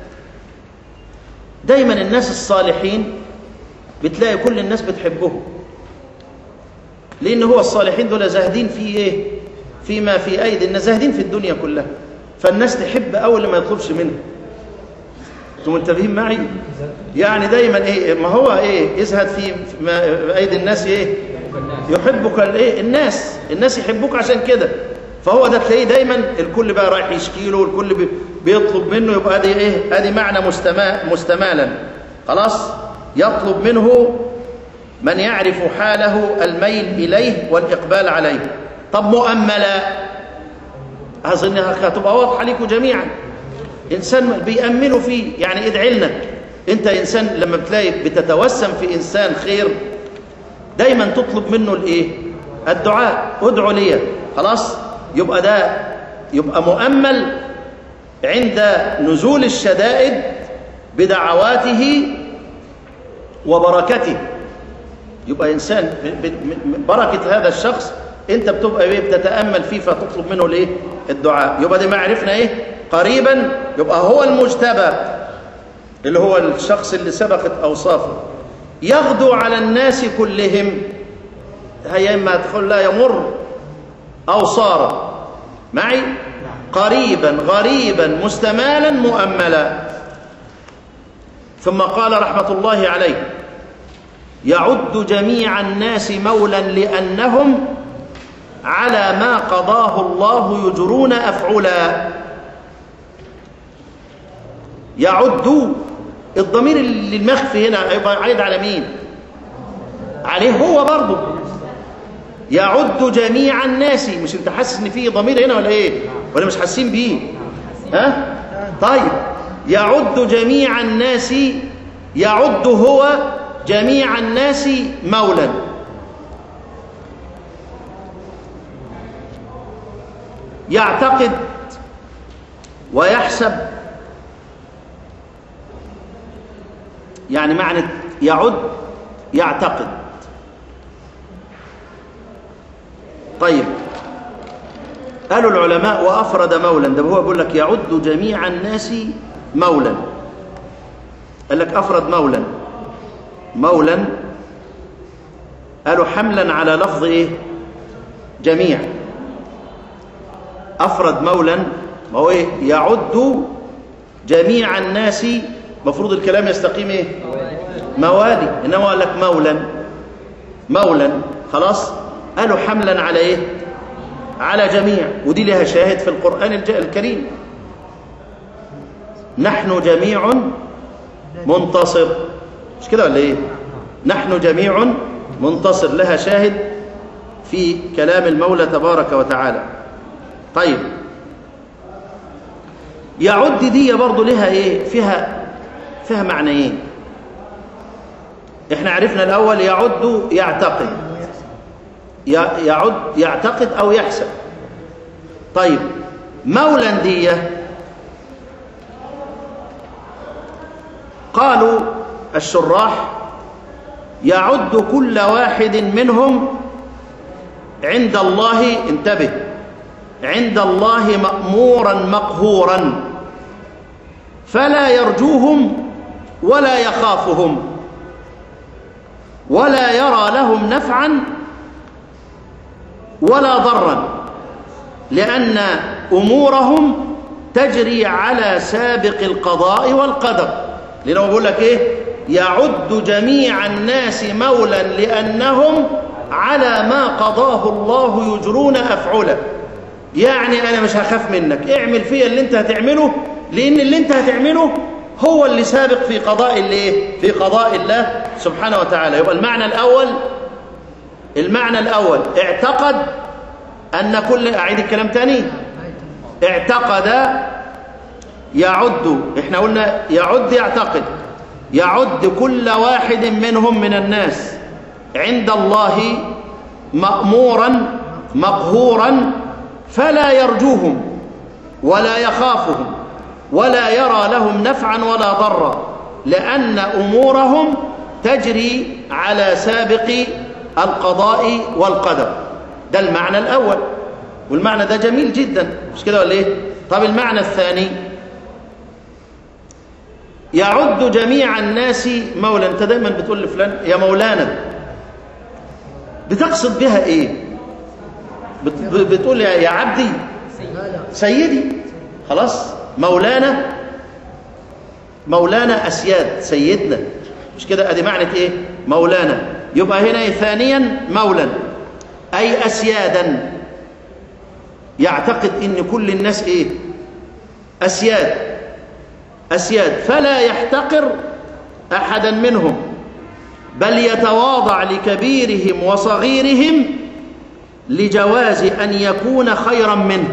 دايما الناس الصالحين بتلاقي كل الناس بتحبهم لان هو الصالحين دول زاهدين في ايه فيما في ايدي الناس زاهدين في الدنيا كلها فالناس تحب اول ما يطلبش منها انتم منتبهين معي يعني دايما ايه ما هو ايه يزهد في ما ايدي الناس ايه يحبك الايه الناس الناس يحبوك عشان كده فهو ده تلاقيه دايما الكل بقى رايح يشكي له والكل بيطلب منه يبقى ادي ايه ادي معنى مستما مستمالا خلاص يطلب منه من يعرف حاله الميل اليه والاقبال عليه طب مؤملا اظنها هتبقى واضحه لكم جميعا انسان بيأملوا فيه يعني ادعي لنا انت انسان لما بتلاقي بتتوسم في انسان خير دايما تطلب منه الايه الدعاء ادعو لي خلاص يبقى ده يبقى مؤمل عند نزول الشدائد بدعواته وبركته يبقى انسان بركه هذا الشخص انت بتبقى ايه بتتامل فيه فتطلب منه الايه الدعاء يبقى دي ما عرفنا ايه قريبا يبقى هو المجتبى اللي هو الشخص اللي سبقت اوصافه يغدو على الناس كلهم هي اما تقول لا يمر او صار معي قريبا غريبا مستمالا مؤملا ثم قال رحمه الله عليه يعد جميع الناس مولا لانهم على ما قضاه الله يجرون افعلا يعد الضمير اللي المخفي هنا هيبقى عايد على مين عليه هو برضه يعد جميع الناس مش انت حاسس ان في ضمير هنا ولا ايه ولا مش حاسين بيه ها طيب يعد جميع الناس يعد هو جميع الناس مولا يعتقد ويحسب يعني معنى يعد يعتقد طيب قالوا العلماء وافرد مولا ده هو بيقول لك يعد جميع الناس مولا قال لك افرد مولا مولا قالوا حملا على لفظ ايه جميع افرد مولا ما هو ايه يعد جميع الناس مفروض الكلام يستقيم ايه موالي انما قال لك مولا مولا خلاص قالوا حملا على ايه على جميع ودي لها شاهد في القرآن الكريم نحن جميع منتصر مش كده ولا ايه نحن جميع منتصر لها شاهد في كلام المولى تبارك وتعالى طيب يعد دي برضه لها ايه فيها فيها معنيين احنا عرفنا الاول يعد يعتقد ي- يعد يعتقد او يحسب طيب مولا ديه قالوا الشراح يعد كل واحد منهم عند الله انتبه عند الله مأمورا مقهورا فلا يرجوهم ولا يخافهم ولا يرى لهم نفعا ولا ضرا لأن أمورهم تجري على سابق القضاء والقدر لأنه بيقول لك إيه يعد جميع الناس مولا لأنهم على ما قضاه الله يجرون أفعله يعني أنا مش هخاف منك اعمل فيا اللي أنت هتعمله لأن اللي أنت هتعمله هو اللي سابق في قضاء الايه في قضاء الله سبحانه وتعالى يبقى المعنى الأول المعنى الأول اعتقد أن كل أعيد الكلام تاني اعتقد يعد احنا قلنا يعد يعتقد يعد كل واحد منهم من الناس عند الله مأمورا مقهورا فلا يرجوهم ولا يخافهم ولا يرى لهم نفعا ولا ضرا لأن أمورهم تجري على سابق القضاء والقدر ده المعنى الأول والمعنى ده جميل جدا مش كده ولا ايه طب المعنى الثاني يعد جميع الناس مولا انت دايما بتقول لفلان يا مولانا بتقصد بها ايه بت بتقول يا يا عبدي لا لا سيدي خلاص مولانا مولانا اسياد سيدنا مش كده ادي معنى ايه مولانا يبقى هنا إيه؟ ثانيا مولا اي اسيادا يعتقد ان كل الناس ايه اسياد اسياد فلا يحتقر احدا منهم بل يتواضع لكبيرهم وصغيرهم لجواز ان يكون خيرا منه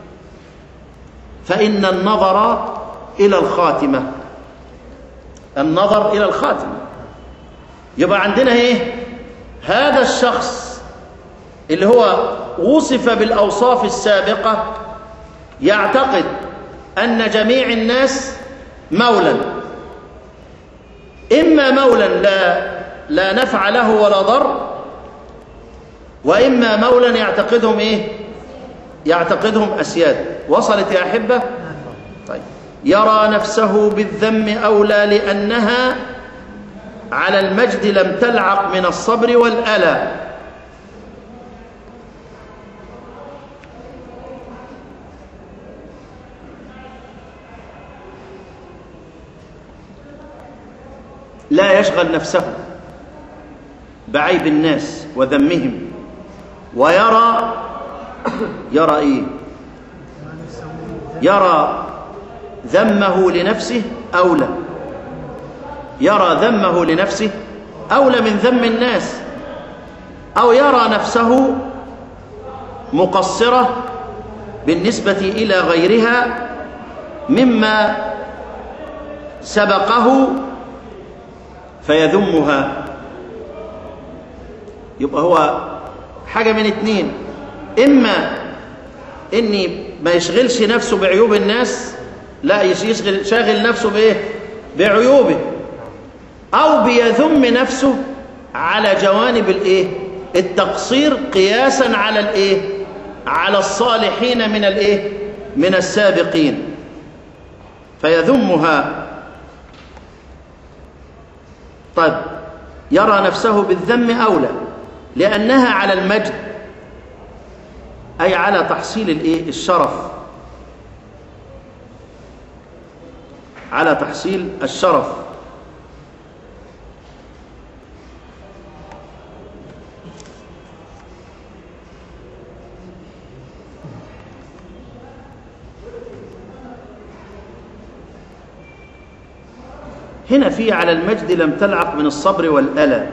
فان النظر الى الخاتمه النظر الى الخاتمه يبقى عندنا ايه هذا الشخص اللي هو وصف بالاوصاف السابقه يعتقد ان جميع الناس مولا اما مولا لا لا نفع له ولا ضر واما مولا يعتقدهم ايه يعتقدهم اسياد وصلت يا احبه طيب يرى نفسه بالذم اولى لانها على المجد لم تلعق من الصبر والألى لا يشغل نفسه بعيب الناس وذمهم ويرى يرى ايه يرى ذمه لنفسه اولى يرى ذمه لنفسه اولى من ذم الناس او يرى نفسه مقصره بالنسبه الى غيرها مما سبقه فيذمها يبقى هو حاجه من اتنين اما اني ما يشغلش نفسه بعيوب الناس لا يشغل شاغل نفسه بايه بعيوبه او بيذم نفسه على جوانب الايه التقصير قياسا على الايه على الصالحين من الايه من السابقين فيذمها طيب يرى نفسه بالذم اولى لانها على المجد اي على تحصيل الايه الشرف على تحصيل الشرف هنا في على المجد لم تلعق من الصبر والألى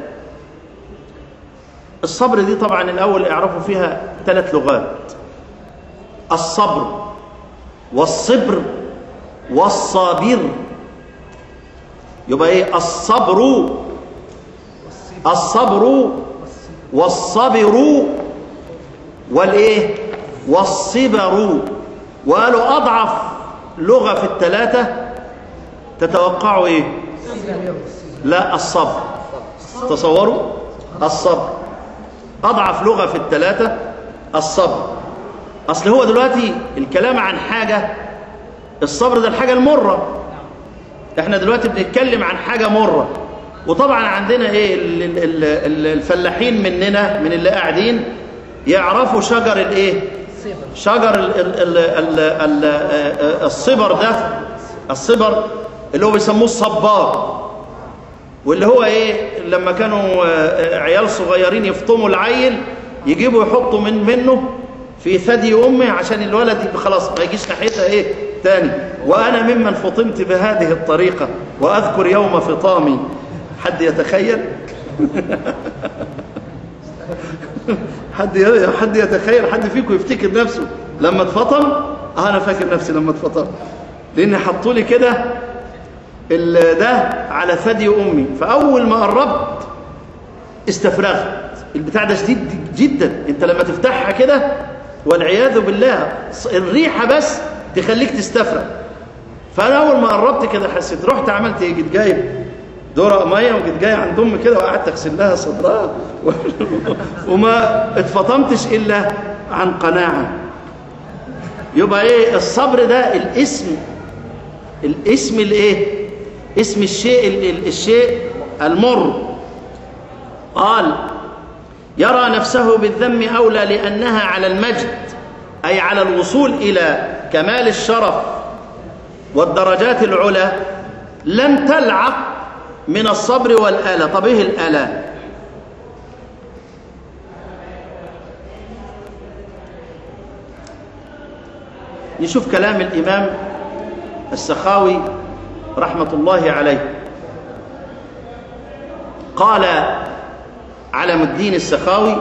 الصبر دي طبعا الأول اعرفوا فيها ثلاث لغات الصبر والصبر والصابر يبقى ايه الصبر الصبر والصبر والايه والصبر وقالوا اضعف لغه في الثلاثه تتوقعوا ايه لا الصبر تصوروا الصبر اضعف لغه في الثلاثه الصبر اصل هو دلوقتي الكلام عن حاجه الصبر ده الحاجه المره احنا دلوقتي بنتكلم عن حاجه مره وطبعا عندنا ايه ال- ال- ال- الفلاحين مننا من اللي قاعدين يعرفوا شجر الايه شجر ال ال ال ال ال الصبر ده الصبر اللي هو بيسموه الصبار واللي هو ايه لما كانوا آه، عيال صغيرين يفطموا العيل يجيبوا يحطوا من منه في ثدي امه عشان الولد يبقى خلاص ما يجيش ناحيتها ايه تاني وانا ممن فطمت بهذه الطريقه واذكر يوم فطامي حد يتخيل حد ي- حد يتخيل حد فيكم يفتكر نفسه لما اتفطم اه انا فاكر نفسي لما اتفطم لان حطوا لي كده ال- ده على ثدي امي فاول ما قربت استفرغت البتاع ده شديد جدا انت لما تفتحها كده والعياذ بالله ص- الريحه بس تخليك تستفرغ فانا اول ما قربت كده حسيت رحت عملت ايه جيت جايب دورق ميه وجيت جاي عند امي كده وقعدت اغسل لها صدرها و- وما اتفطمتش الا عن قناعه يبقى ايه الصبر ده الاسم الاسم الايه اسم الشيء ال- ال- الشيء المر قال يرى نفسه بالذم اولى لانها على المجد اي على الوصول الى كمال الشرف والدرجات العلى لم تلعق من الصبر والآلة طب ايه الآلة نشوف كلام الإمام السخاوي رحمة الله عليه قال علم الدين السخاوي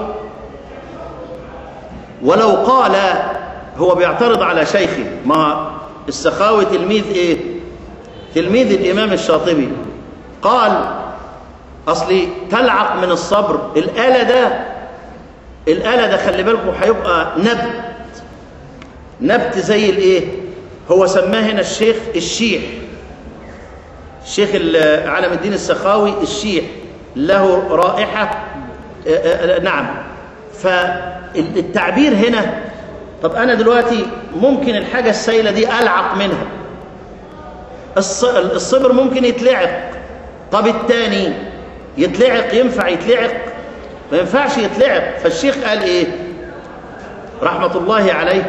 ولو قال هو بيعترض على شيخه ما السخاوي تلميذ ايه تلميذ الامام الشاطبي قال اصلي تلعق من الصبر الاله ده الاله ده خلي بالكم هيبقى نبت نبت زي الايه هو سماه هنا الشيخ الشيح الشيخ ال- علم الدين السخاوي الشيح له رائحه آه، آه، نعم فالتعبير هنا طب انا دلوقتي ممكن الحاجه السائله دي العق منها الص- الصبر ممكن يتلعق طب التاني يتلعق ينفع يتلعق ما ينفعش يتلعق فالشيخ قال ايه رحمه الله عليه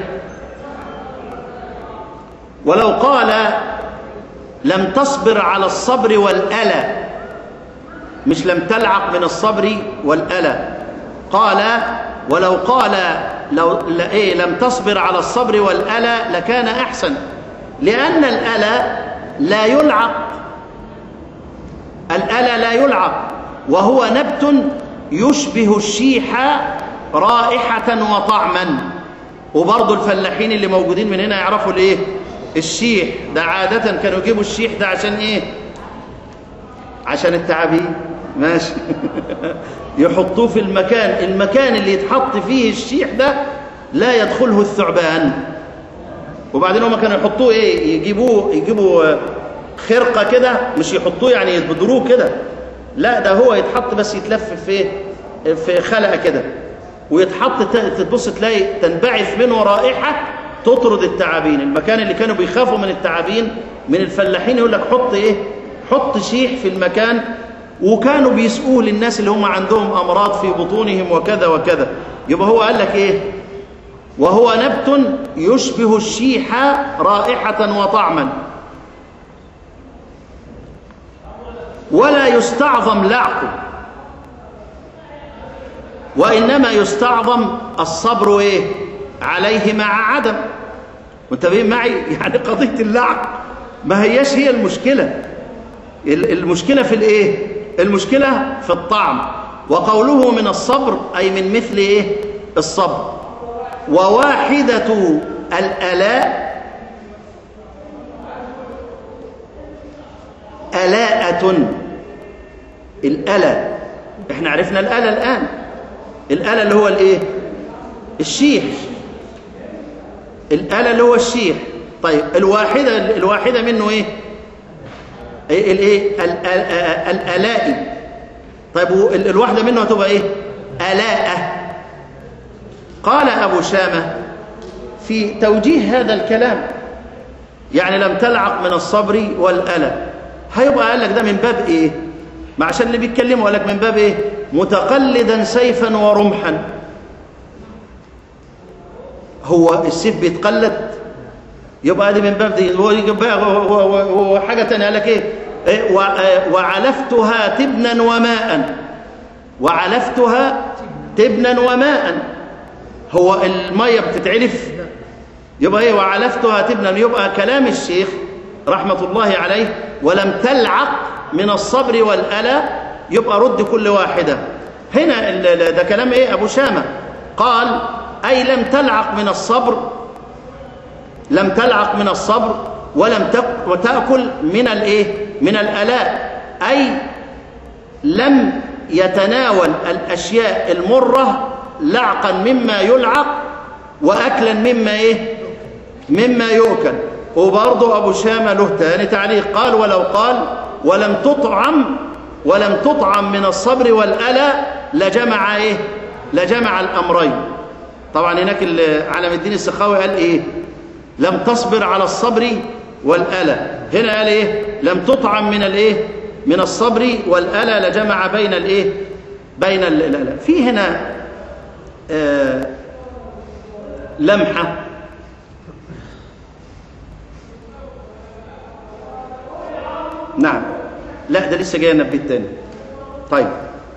ولو قال لم تصبر على الصبر والألى مش لم تلعق من الصبر والألى قال ولو قال لو لا إيه لم تصبر على الصبر والألى لكان أحسن لأن الألى لا يلعق الألى لا يلعق وهو نبت يشبه الشيح رائحة وطعما وبرضه الفلاحين اللي موجودين من هنا يعرفوا الايه الشيح ده عادة كانوا يجيبوا الشيح ده عشان ايه عشان التعابين ماشي يحطوه في المكان المكان اللي يتحط فيه الشيح ده لا يدخله الثعبان وبعدين هم كانوا يحطوه ايه يجيبوه يجيبوا آه، خرقه كده مش يحطوه يعني يبدروه كده لا ده هو يتحط بس يتلف في في خلقه كده ويتحط ت- تبص تلاقي تنبعث منه رائحه تطرد التعابين المكان اللي كانوا بيخافوا من التعابين من الفلاحين يقول لك حط ايه حط شيح في المكان وكانوا بيسقوه للناس اللي هم عندهم امراض في بطونهم وكذا وكذا يبقى هو قال لك ايه وهو نبت يشبه الشيح رائحة وطعما ولا يستعظم لعقه وإنما يستعظم الصبر إيه؟ عليه مع عدم متفقين معي يعني قضية اللعق ما هياش هي المشكلة ال- المشكلة في الإيه؟ المشكلة في الطعم وقوله من الصبر أي من مثل إيه؟ الصبر وواحدة الألاء ألأة الألة احنا عرفنا الألة الآن الألة اللي هو الايه الشيح الألة اللي هو الشيح طيب الواحدة الواحدة منه ايه إيه الايه ال- ال- الألائي طيب و- ال- الواحدة منه هتبقى ايه ألاءة قال أبو شامة في توجيه هذا الكلام يعني لم تلعق من الصبر والألم هيبقى قال لك ده من باب ايه ما عشان اللي بيتكلموا قال لك من باب ايه متقلدا سيفا ورمحا هو السيف بيتقلد يبقى دي من باب دي هو يجي بقى هو- هو- هو- هو حاجه ثانيه قال لك ايه إيه، وع- آه، وعلفتها تبنا وماء وعلفتها تبنا وماء هو الميه بتتعلف يبقى ايه وعلفتها تبنا يبقى كلام الشيخ رحمه الله عليه ولم تلعق من الصبر والألا يبقى رد كل واحدة هنا ال- ال- ده كلام ايه ابو شامه قال اي لم تلعق من الصبر لم تلعق من الصبر ولم تك- وتأكل من الايه من الألاء أي لم يتناول الأشياء المرة لعقا مما يلعق وأكلا مما إيه مما يؤكل وبرضه أبو شامة له تاني تعليق قال ولو قال ولم تطعم ولم تطعم من الصبر والألا لجمع إيه لجمع الأمرين طبعا هناك ال- علم الدين السخاوي قال إيه لم تصبر على الصبر والألا هنا قال إيه لم تطعم من الإيه من الصبر والألا لجمع بين الإيه بين ال- الألا في هنا آه لمحة نعم لا ده لسه جاي النبي التاني طيب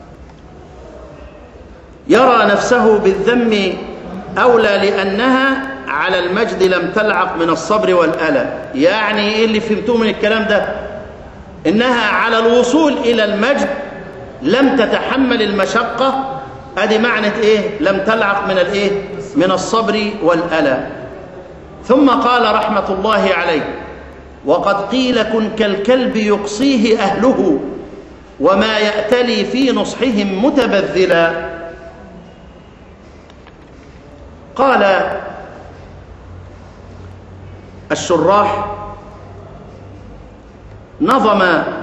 يرى نفسه بالذم أولى لأنها على المجد لم تلعق من الصبر والألم يعني إيه اللي فهمتوه من الكلام ده إنها على الوصول إلى المجد لم تتحمل المشقة أدي معنى إيه لم تلعق من الإيه من الصبر والألم ثم قال رحمة الله عليه وقد قيل كن كالكلب يقصيه أهله وما يأتلي في نصحهم متبذلا قال الشراح نظم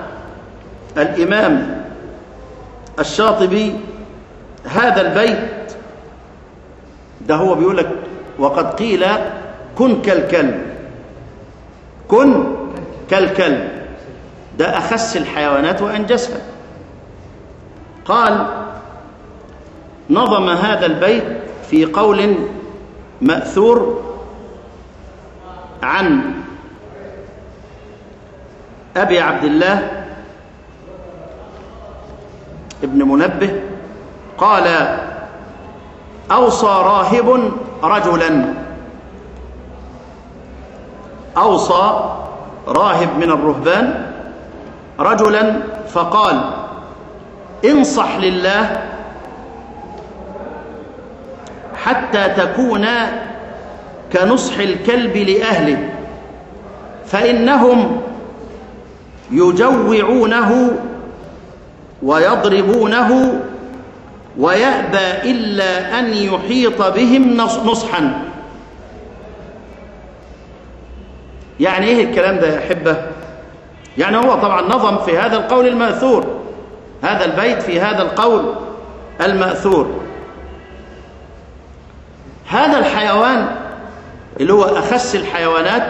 الإمام الشاطبي هذا البيت ده هو بيقول لك وقد قيل كن كالكلب كن كالكلب ده أخس الحيوانات وأنجسها قال نظم هذا البيت في قول مأثور عن أبي عبد الله ابن منبه قال أوصى راهب رجلا أوصى راهب من الرهبان رجلا فقال انصح لله حتى تكون كنصح الكلب لأهله فإنهم يجوعونه ويضربونه ويأبى إلا أن يحيط بهم نص- نصحا يعني إيه الكلام ده يا أحبة يعني هو طبعا نظم في هذا القول المأثور هذا البيت في هذا القول المأثور هذا الحيوان اللي هو أخس الحيوانات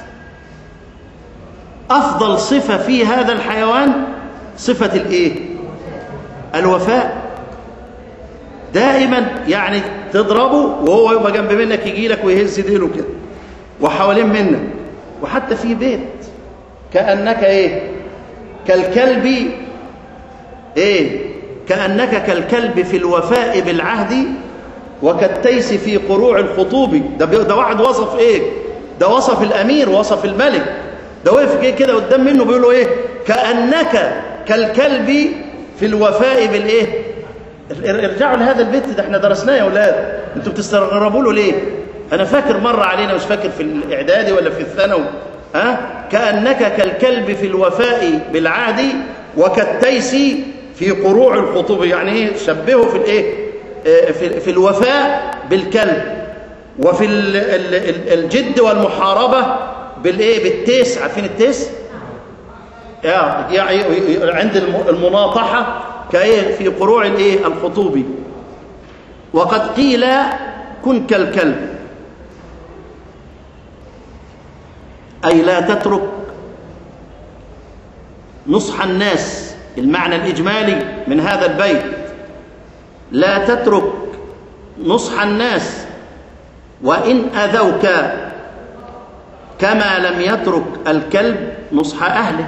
أفضل صفة في هذا الحيوان صفة الإيه؟ الوفاء دائما يعني تضربه وهو يبقى جنب منك يجي لك ويهز ديله كده وحوالين منك وحتى في بيت كأنك إيه؟ كالكلب إيه؟ كأنك كالكلب في الوفاء بالعهد وكالتيس في قروع الخطوب ده بي- ده واحد وصف ايه ده وصف الامير وصف الملك ده وقف كده- كده قدام منه بيقول له ايه كانك كالكلب في الوفاء بالايه ار- ارجعوا لهذا البيت ده احنا درسناه يا اولاد انتوا بتستغربوا له ليه انا فاكر مره علينا مش فاكر في الاعدادي ولا في الثانوي أه؟ كأنك كالكلب في الوفاء بالعهد وكالتيس في قروع الخطوب يعني ايه شبهه في الايه آه، في, في الوفاء بالكلب وفي ال- ال- ال- الجد والمحاربة بالايه بالتيس عارفين التيس آه، يعني عند الم- المناطحة كايه في قروع الايه الخطوب وقد قيل كن كالكلب أي لا تترك نصح الناس المعنى الإجمالي من هذا البيت لا تترك نصح الناس وإن أذوك كما لم يترك الكلب نصح أهله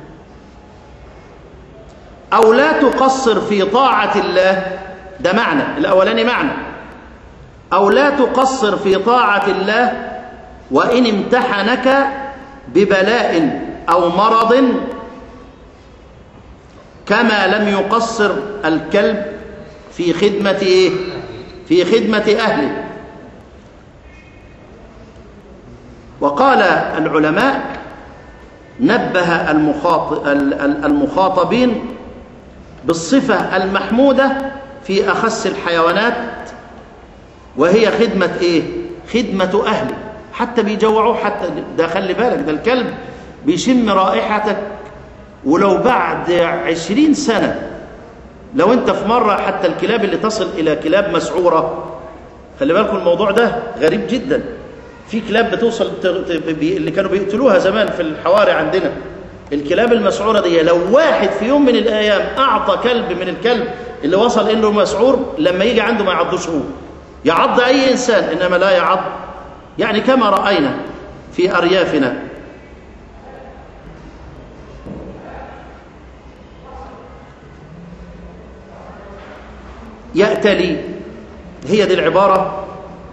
أو لا تقصر في طاعة الله ده معنى الأولاني معنى أو لا تقصر في طاعة الله وإن امتحنك ببلاء أو مرض كما لم يقصر الكلب في خدمة إيه؟ في خدمة أهله وقال العلماء نبه المخاطب المخاطبين بالصفة المحمودة في أخس الحيوانات وهي خدمة إيه؟ خدمة أهله حتى بيجوعوه حتى ده خلي بالك ده الكلب بيشم رائحتك ولو بعد عشرين سنة لو انت في مرة حتى الكلاب اللي تصل إلى كلاب مسعورة خلي بالكم الموضوع ده غريب جدا في كلاب بتوصل ت- ت- بي- اللي كانوا بيقتلوها زمان في الحواري عندنا الكلاب المسعورة دي لو واحد في يوم من الأيام أعطى كلب من الكلب اللي وصل إنه مسعور لما يجي عنده ما يعضوش هو يعض أي إنسان إنما لا يعض يعني كما رأينا في أريافنا يأتلي هي دي العبارة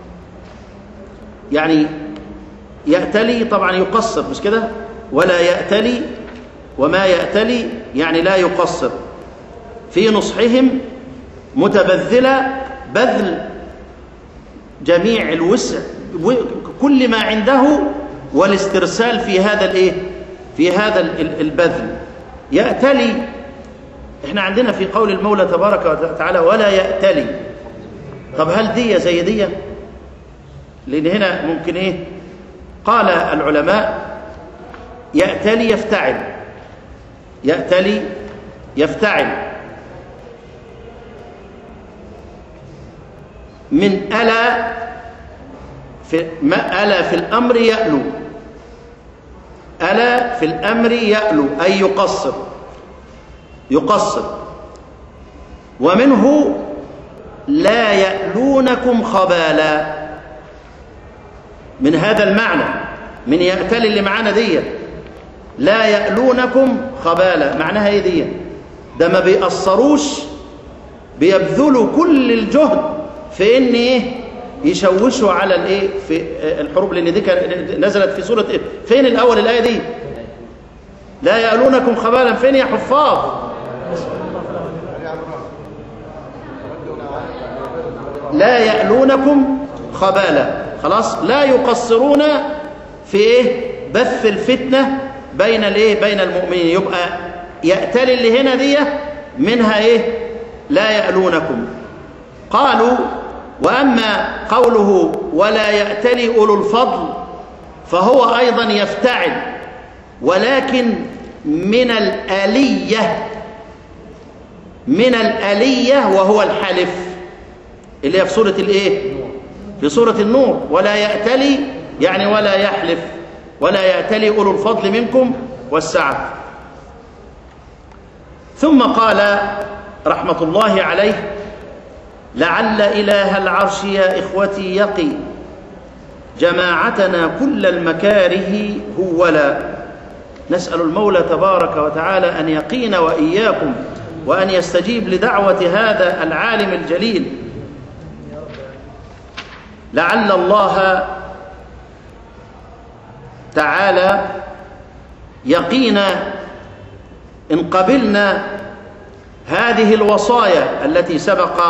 يعني يأتلي طبعا يقصر مش كده ولا يأتلي وما يأتلي يعني لا يقصر في نصحهم متبذلة بذل جميع الوسع و- كل ما عنده والاسترسال في هذا الايه في هذا ال- ال- البذل يأتلي احنا عندنا في قول المولى تبارك وتعالى ولا يأتلي طب هل دي زي دي لان هنا ممكن ايه قال العلماء يأتلي يفتعل يأتلي يفتعل من ألا في ما ألا في الأمر يألو ألا في الأمر يألو أي يقصر يقصر ومنه لا يألونكم خبالا من هذا المعنى من يأتلي اللي معانا دي لا يألونكم خبالا معناها ايه دي ده ما بيأثروش بيبذلوا كل الجهد في ان ايه يشوشوا على الايه في الحروب لان دي كان نزلت في سوره ايه فين الاول الايه دي لا يألونكم خبالا فين يا حفاظ لا يألونكم خبالا خلاص لا يقصرون في ايه بث الفتنه بين الايه بين المؤمنين يبقى يأتلي اللي هنا دي منها ايه لا يألونكم قالوا واما قوله ولا يأتلي اولو الفضل فهو ايضا يفتعل ولكن من الآلية من الآلية وهو الحلف اللي هي في سورة الايه في سورة النور ولا يأتلي يعني ولا يحلف ولا يأتلي أولو الفضل منكم والسعة ثم قال رحمة الله عليه لعل إله العرش يا إخوتي يقي جماعتنا كل المكاره هولا نسأل المولى تبارك وتعالى أن يقينا وإياكم وأن يستجيب لدعوة هذا العالم الجليل لعل الله تعالى يقينا إن قبلنا هذه الوصايا التي سبق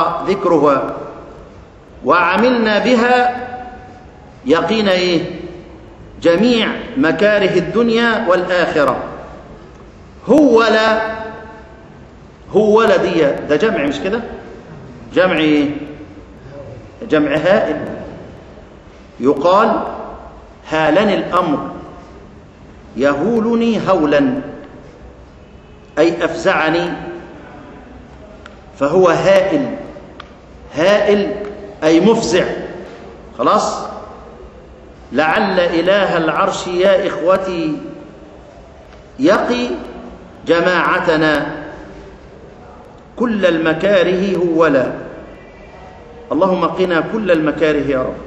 ذكرها وعملنا بها يقين ايه جميع مكاره الدنيا والآخرة هول هول دي ده جمع مش كده جمع ايه جمع هائل يقال هالني الأمر يهولني هولا أي أفزعني فهو هائل هائل أي مفزع خلاص لعل إله العرش يا إخوتي يقي جماعتنا كل المكاره هولا اللهم قنا كل المكاره يا رب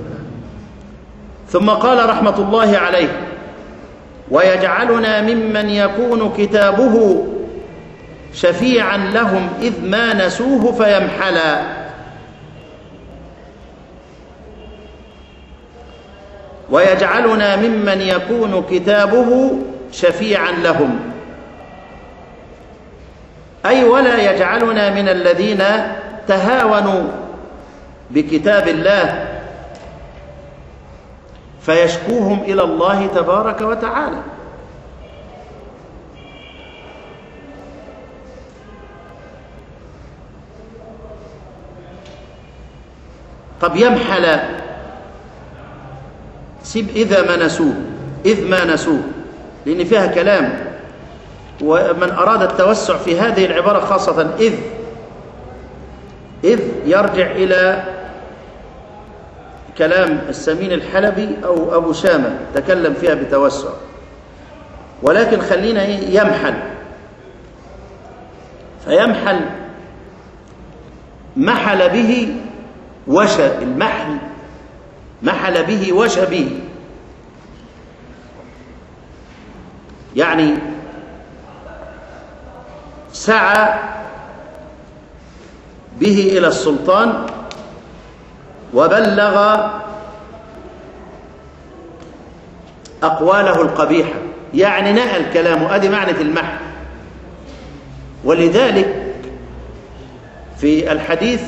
ثم قال رحمة الله عليه ويجعلنا ممن يكون كتابه شفيعا لهم إذ ما نسوه فيمحلا ويجعلنا ممن يكون كتابه شفيعا لهم أي ولا يجعلنا من الذين تهاونوا بكتاب الله فيشكوهم إلى الله تبارك وتعالى طب يمحل سيب إذا ما نسوه إذ ما نسوه لأن فيها كلام ومن أراد التوسع في هذه العبارة خاصة إذ إذ يرجع إلى كلام السمين الحلبي أو أبو شامة تكلم فيها بتوسع ولكن خلينا يمحل فيمحل محل به وشى المحل محل به وشى به يعني سعى به إلى السلطان وبلغ أقواله القبيحة يعني نقل كلامه أدي معنى المحن ولذلك في الحديث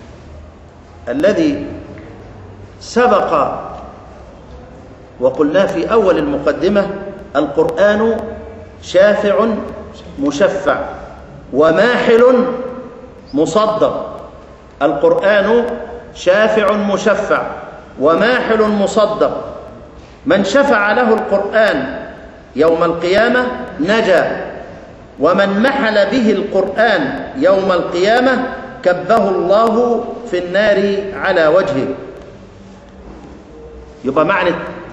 الذي سبق وقلنا في أول المقدمة القرآن شافع مشفع وماحل مصدق القرآن شافع مشفع وماحل مصدق من شفع له القرآن يوم القيامة نجا ومن محل به القرآن يوم القيامة كبه الله في النار على وجهه يبقى معنى